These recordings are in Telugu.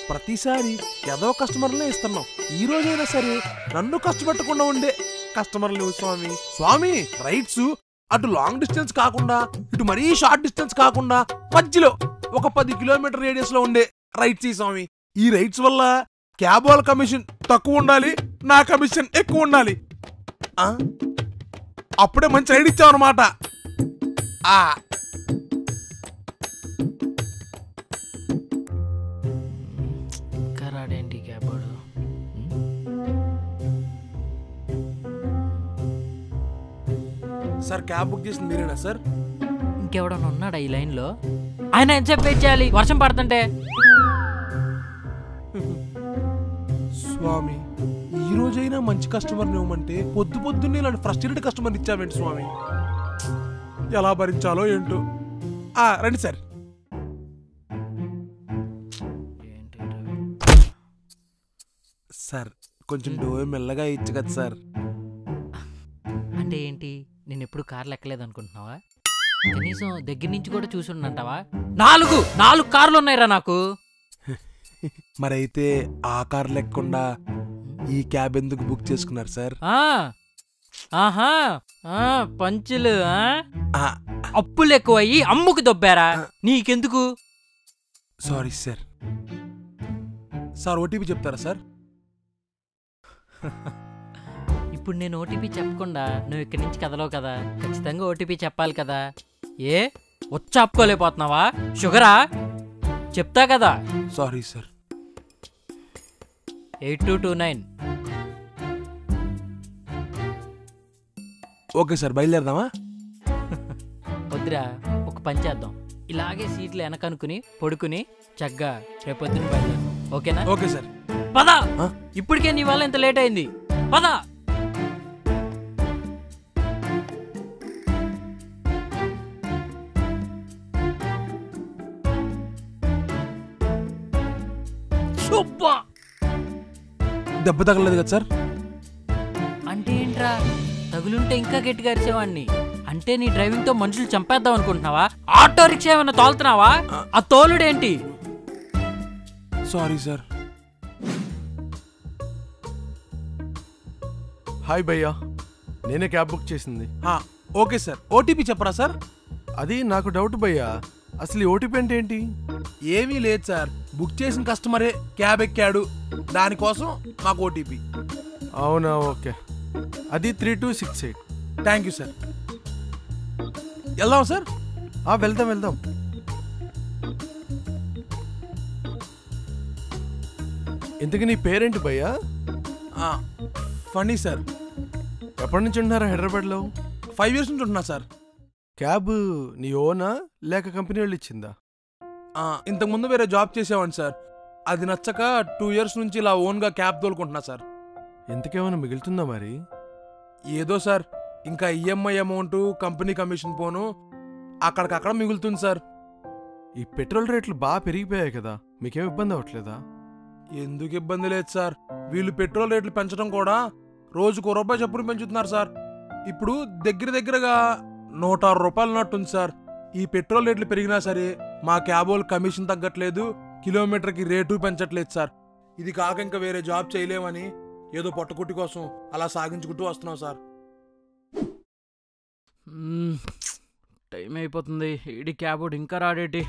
ప్రతిసారి ఏదో కస్టమర్లే ఇస్తున్నాం ఈ రోజైనా సరే నన్ను కష్టపెట్టకుండా ఉండే కస్టమర్లు ఇవ్వు స్వామి స్వామి రైట్స్ అటు లాంగ్ డిస్టెన్స్ కాకుండా ఇటు మరీ షార్ట్ డిస్టెన్స్ కాకుండా మధ్యలో ఒక పది కిలోమీటర్ రేడియస్ లో ఉండే రైట్స్ ఈ స్వామి ఈ రైట్స్ వల్ల క్యాబ్ వాళ్ళ కమిషన్ తక్కువ ఉండాలి నా కమిషన్ ఎక్కువ ఉండాలి ఆ? అప్పుడే మంచి రైడ్ ఇచ్చావు అనమాట ఆ ఇంకా రాడేంటి క్యాబోడు సార్ క్యాబ్ బుక్ చేసింది మీరేనా సార్ ఇంకెవడన్నా ఉన్నాడా ఈ లైన్లో ఆయన ఎంతసేపు వెయిట్ చేయాలి వర్షం పడుతుంటే స్వామి ఈ రోజైనా మంచి కస్టమర్ ఇవ్వమంటే పొద్దు పొద్దున్నే ఇలాంటి ఫ్రస్ట్రేటెడ్ కస్టమర్ ఇచ్చావేంటి స్వామి ఎలా భరించాలో ఏంటో ఆ రండి సార్ సార్ కొంచెం డోర్ మెల్లగా ఇచ్చు కదా సార్ అంటే ఏంటి నేను ఎప్పుడు కార్లు ఎక్కలేదు అనుకుంటున్నావా కనీసం దగ్గర నుంచి కూడా చూసి ఉండంటావా నాలుగు నాలుగు కార్లు ఉన్నాయిరా నాకు మరైతే ఆ కార్ లేకుండా ఈ క్యాబ్ ఎందుకు బుక్ చేసుకున్నారు సార్ ఆ ఆహా ఆ పంచులు ఆ ఆ, అప్పులు ఎక్కువయ్యి అమ్ముకు దొబ్బారా నీకెందుకు సారీ సార్ సార్ ఓటీపీ చెప్తారా సార్ ఇప్పుడు నేను ఓటీపీ చెప్పకుండా నువ్వు ఇక్కడి నుంచి కదలవు కదా ఖచ్చితంగా ఓటీపీ చెప్పాలి కదా ఏ వచ్చాపుకోలేకపోతున్నావా షుగరా చెప్తా కదా sorry sir eight two two nine okay sir బయలుదేరదామా వద్దురా ఒక పని చేద్దాం ఇలాగే సీట్లు వెనకనుకుని పడుకుని చక్కగా రేపొద్దున బయలుదేరు ఓకేనా ఓకే సార్ పద ఆ? ఇప్పటికే నీ వల్ల ఇంత లేట్ అయింది పద అబ్బా! దెబ్బ తగలలేదు కదా సార్ అంటే ఏంట్రా తగులుంటే ఇంకా గట్టిగా అరిచేవాడిని అంటే నీ డ్రైవింగ్ తో మనుషులు చంపేద్దాం అనుకుంటున్నావా ఆటో రిక్షా ఏమైనా తోలుతున్నావా ఆ తోలుడేంటి సారీ సార్ హాయ్ భయ్యా నేనే క్యాబ్ బుక్ చేసింది ఆ, ఓకే సార్ ఓటీపీ చెప్పరా సార్ అది నాకు డౌట్ భయ్యా అసలు ఈ ఓటీపీ అంటే ఏంటి ఏమీ లేదు సార్ బుక్ చేసిన కస్టమరే క్యాబ్ ఎక్కాడు దానికోసం మాకు ఓటీపీ అవునా ఓకే అది three two six eight thank you sir వెళ్దాం సార్ వెళ్దాం వెళ్దాం ఇంతకీ నీ పేరేంటి భయ్యా ఫనీ సార్ ఎప్పటి నుంచి ఉంటున్నారా హైదరాబాద్లో ఫైవ్ ఇయర్స్ నుంచి ఉంటున్నా సార్ క్యాబ్ నీ ఓనా లేక కంపెనీ వాళ్ళు ఇచ్చిందా ఆ, ఇంతకు ముందు వేరే జాబ్ చేసేవాడిని సార్ అది నచ్చక టూ ఇయర్స్ నుంచి ఇలా ఓన్గా క్యాబ్ తోలుకుంటున్నా సార్ ఎంతకేమైనా మిగులుతుందా మరి ఏదో సార్ ఇంకా ఈఎంఐ అమౌంట్ కంపెనీ కమిషన్ పోను అక్కడికక్కడ మిగులుతుంది సార్ ఈ పెట్రోల్ రేట్లు బాగా పెరిగిపోయాయి కదా మీకేం ఇబ్బంది అవ్వట్లేదా ఎందుకు ఇబ్బంది లేదు సార్ వీళ్ళు పెట్రోల్ రేట్లు పెంచడం కూడా రోజుకు రూపాయి చప్పున పెంచుతున్నారు సార్ ఇప్పుడు దగ్గర దగ్గరగా నూట ఆరు రూపాయలు ఉన్నట్టుంది సార్ ఈ పెట్రోల్ రేట్లు పెరిగినా సరే మా క్యాబోల్ కమిషన్ తగ్గట్లేదు కిలోమీటర్కి రేటు పెంచట్లేదు సార్ ఇది కాక ఇంకా వేరే జాబ్ చేయలేమని ఏదో పొట్టకుట్టి కోసం అలా సాగించుకుంటూ వస్తున్నాం సార్ మ్మ్. టైం అయిపోతుంది ఈడి క్యాబోర్డ్ ఇంకా రాడేటి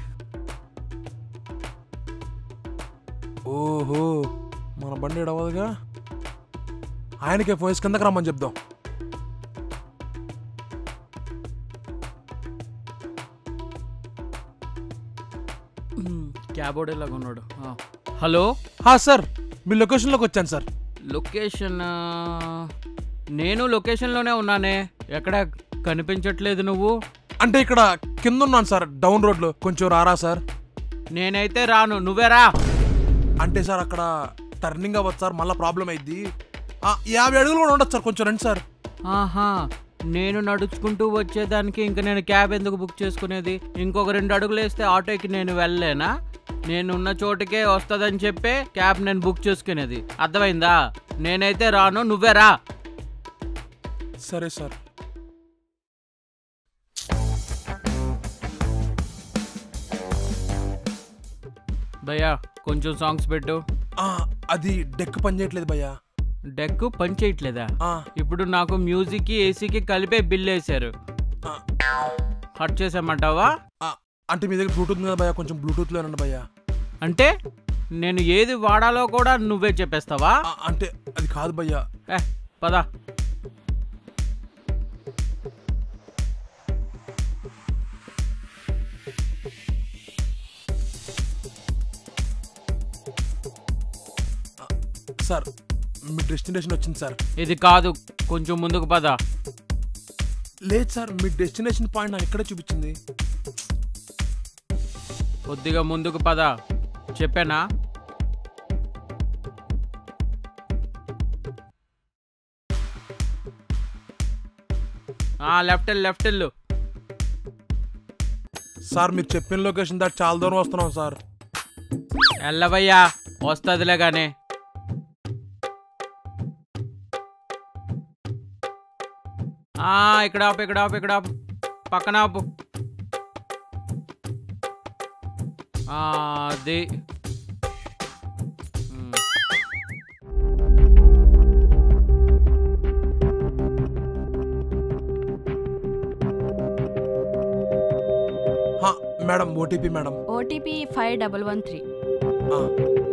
ఓహో మన బండి అవ్వదుగా ఆయనకే ఫోన్స్ కిందకి రమ్మని చెప్దాం మ్మ్. క్యాబోర్డ్ ఇలాగ ఉన్నాడు ఆ. హలో హా సార్ మీ లొకేషన్లోకి వచ్చాను సార్ లొకేషన్ ఆ, నేను లొకేషన్లోనే ఉన్నానే ఎక్కడ కనిపించట్లేదు నువ్వు అంటే ఇక్కడ కింద ఉన్నాను సార్ డౌన్ రోడ్లో కొంచెం రారా సార్ నేనైతే రాను నువ్వే రా అంటే సార్ అక్కడ టర్నింగ్ అవ్వచ్చు సార్ మళ్ళీ ప్రాబ్లం అయింది యాభై అడుగులు కూడా ఉండదు సార్ కొంచెం రండి సార్ ఆహా నేను నడుచుకుంటూ వచ్చేదానికి ఇంక నేను క్యాబ్ ఎందుకు బుక్ చేసుకునేది ఇంకొక రెండు అడుగులు వేస్తే ఆటోకి నేను వెళ్ళలేనా నేను ఉన్న చోటుకే వస్తుందని చెప్పే క్యాబ్ నేను బుక్ చేసుకునేది అర్థమైందా నేనైతే రాను నువ్వే రా సరే సార్ భయ్యా కొంచెం సాంగ్స్ పెట్టు ఆ, అది డెక్ పనిచేయట్లేదు భయ్యా డెక్ పని చేయట్లేదా ఆ, ఇప్పుడు నాకు మ్యూజిక్కి ఏసీకి కలిపే బిల్ వేశారు ఆ, హట్ చేసామంటావా ఆ, అంటే మీ దగ్గర బ్లూటూత్ ఉంది కదా భయ్యా కొంచెం బ్లూటూత్లో ఏనండి భయ్యా అంటే నేను ఏది వాడాలో కూడా నువ్వే చెప్పేస్తావా ఆ, అంటే అది కాదు భయ్యా ఏ పదా సార్ మీ డెస్టినేషన్ వచ్చింది సార్ ఇది కాదు కొంచెం ముందుకు పద లేదు సార్ మీ డెస్టినేషన్ పాయింట్ నాకు ఎక్కడ చూపించింది కొద్దిగా ముందుకు పద చెప్పానా ఆ, లెఫ్ట్ వెళ్ళు, లెఫ్ట్ వెళ్ళు సార్ మీరు చెప్పిన లొకేషన్ దాటి చాలా దూరం వస్తున్నాం సార్ వెళ్ళవయ్యా వస్తుందిలే గానీ ఆ, ఇక్కడ ఆపు ఇక్కడ ఆపు ఇక్కడ ఆపు పక్కన ఆపు ఆ, అది ఉమ్. హా, madam OTP madam OTP five double one three ఆ,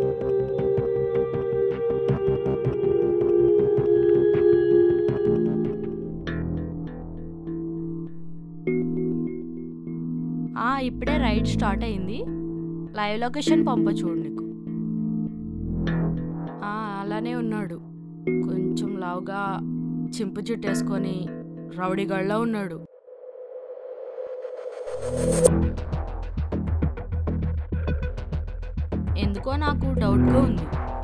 ఆ, ఇప్పుడే రైడ్ స్టార్ట్ అయింది లైవ్ లొకేషన్ పంప చూడు నీకు ఆ, అలానే ఉన్నాడు కొంచెం లావుగా చింపు జుట్టు వేసుకొని రౌడీ గళ్ళ ఉన్నాడు ఎందుకో నాకు డౌట్గా ఉంది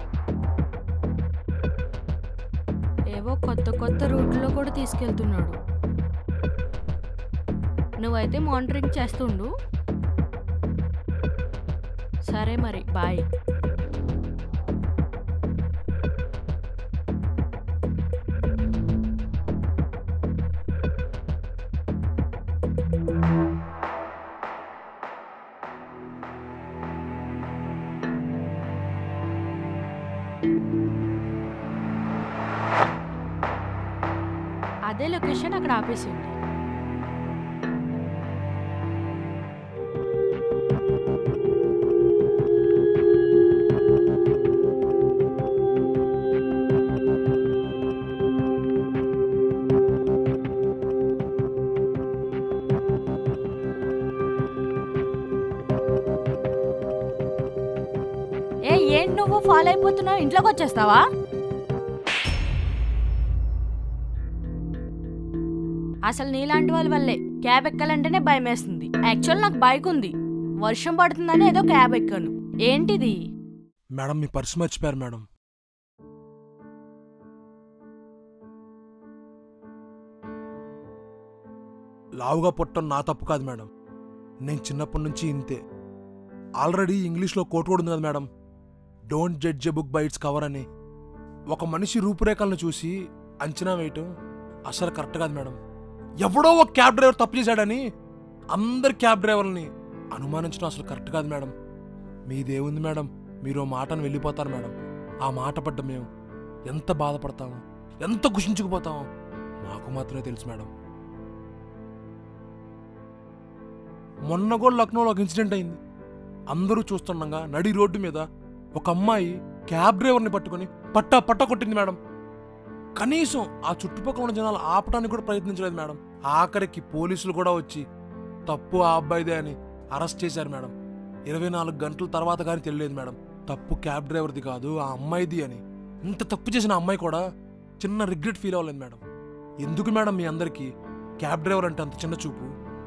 ఏవో కొత్త కొత్త రూట్లో కూడా తీసుకెళ్తున్నాడు నువ్వైతే మానిటరింగ్ చేస్తుండు సరే మరి బాయ్ అదే లొకేషన్ అక్కడ ఆపేసింది ఏ ఏంటి నువ్వు ఫాలో అయిపోతున్నావు ఇంట్లోకి వచ్చేస్తావా అసలు నీలాంటి వాళ్ళ వల్లే క్యాబ్ ఎక్కాలంటేనే భయం వేస్తుంది యాక్చువల్ నాకు బైక్ ఉంది వర్షం పడుతుందని ఏదో క్యాబ్ ఎక్కాను ఏంటిది మేడం మీ పర్సు మర్చిపోయారు మేడం లావుగా పుట్టడం నా తప్పు కాదు మేడం నేను చిన్నప్పటి నుంచి ఇంతే ఆల్రెడీ ఇంగ్లీష్లో కోట్ కూడా ఉంది కదా madam don't judge a book by its cover అని ఒక మనిషి రూపురేఖలను చూసి అంచనా వేయటం అసలు కరెక్ట్ కాదు మేడం ఎవడో ఒక క్యాబ్ డ్రైవర్ తప్పు చేశాడని అందరు క్యాబ్ డ్రైవర్ని అనుమానించడం అసలు కరెక్ట్ కాదు మేడం మీదేముంది మేడం మీరు ఓ మాటను వెళ్ళిపోతారు మేడం ఆ మాట పడ్డ మేము ఎంత బాధపడతామో ఎంత కుషించుకుపోతామో మాకు మాత్రమే తెలుసు మేడం మొన్న కూడా లక్నోలో ఒక ఇన్సిడెంట్ అయింది అందరూ చూస్తుండగా నడి రోడ్డు మీద ఒక అమ్మాయి క్యాబ్ డ్రైవర్ని పట్టుకొని పట్టా పట్ట కొట్టింది మేడం కనీసం ఆ చుట్టుపక్కల ఉన్న జనాలు ఆపడానికి కూడా ప్రయత్నించలేదు మేడం ఆఖరికి పోలీసులు కూడా వచ్చి తప్పు ఆ అబ్బాయిదే అని అరెస్ట్ చేశారు మేడం ఇరవై నాలుగు గంటల తర్వాత కానీ తెలియలేదు మేడం తప్పు క్యాబ్ డ్రైవర్ది కాదు ఆ అమ్మాయిది అని ఇంత తప్పు చేసిన అమ్మాయి కూడా చిన్న రిగ్రెట్ ఫీల్ అవ్వలేదు మేడం ఎందుకు మేడం మీ అందరికీ క్యాబ్ డ్రైవర్ అంటే అంత చిన్న చూపు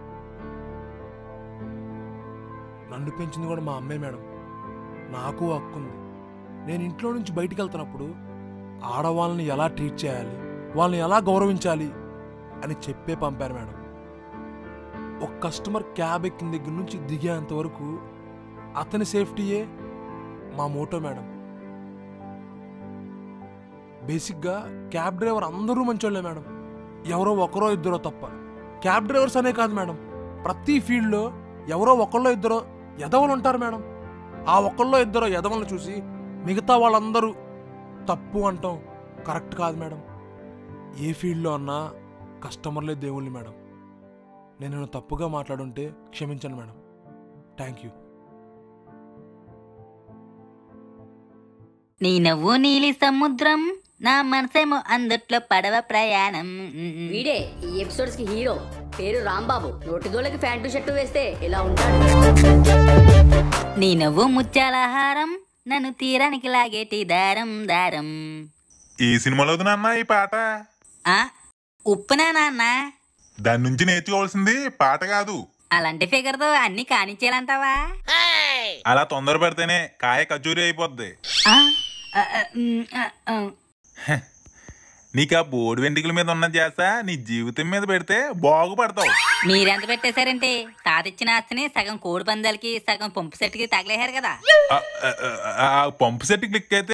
నన్ను పెంచింది కూడా మా అమ్మే మేడం నాకు హక్కు ఉంది నేను ఇంట్లో నుంచి బయటికి వెళ్తున్నప్పుడు ఆడవాళ్ళని ఎలా ట్రీట్ చేయాలి వాళ్ళని ఎలా గౌరవించాలి అని చెప్పే పంపారు మేడం ఒక కస్టమర్ క్యాబ్ ఎక్కిన దగ్గర నుంచి దిగేంత వరకు అతని సేఫ్టీయే మా మోటో మేడం బేసిక్గా క్యాబ్ డ్రైవర్ అందరూ మంచోళ్ళే మేడం ఎవరో ఒకరో ఇద్దరో తప్ప క్యాబ్ డ్రైవర్స్ అనే కాదు మేడం ప్రతి ఫీల్డ్లో ఎవరో ఒకళ్ళో ఇద్దరో ఎదవలు ఉంటారు మేడం ఆ ఒక్కళ్ళో ఇద్దరు ఎదవలను చూసి మిగతా వాళ్ళందరూ తప్పు అంటాం కరెక్ట్ కాదు మేడం ఏ ఫీల్డ్లో అన్నా కస్టమర్లే దేవుళ్ళు మేడం నేను ఏమైనా తప్పుగా మాట్లాడుంటే క్షమించండి మేడం థ్యాంక్ యూ నీ నవ్వు నీలి సముద్రం నా మనసేమో అందుట్లో పడవ ప్రయాణం వీడే ఈ ఎపిసోడ్స్ కి హీరో పేరు రాంబాబు నోటిదోళ్ళకి ప్యాంటు షర్టు వేస్తే ఇలా ఉంటాడు నీ నవ్వు ముత్యాలహారం నన్ను తీరానికి లాగేటి దారం దారం ఏ సినిమాలో నాన్న ఈ పాట ఆ ఉప్పునా నాన్న దాని నుంచి నేర్చుకోవాల్సింది పాట కాదు అలాంటి ఫిగర్తో అన్ని కానిచ్చేయాలంటావా అలా తొందర పెడితేనే కాయ కచూరి అయిపోద్ది ఆ, ఆ, ఆ, ఉమ్, ఆ, ఆ. నీకు ఆ బోర్డు వెంట్రుకల మీద ఉన్న చేస నీ జీవితం మీద పెడితే బాగుపడతావు మీరెంత పెట్టేశారంటే తాతిచ్చిన ఆస్తిని సగం కోడి పందాలకి సగం పంపు సెట్కి తగలేశారు కదా ఆ, ఆ, ఆ, ఆ పంపు సెట్ క్లిక్ అయితే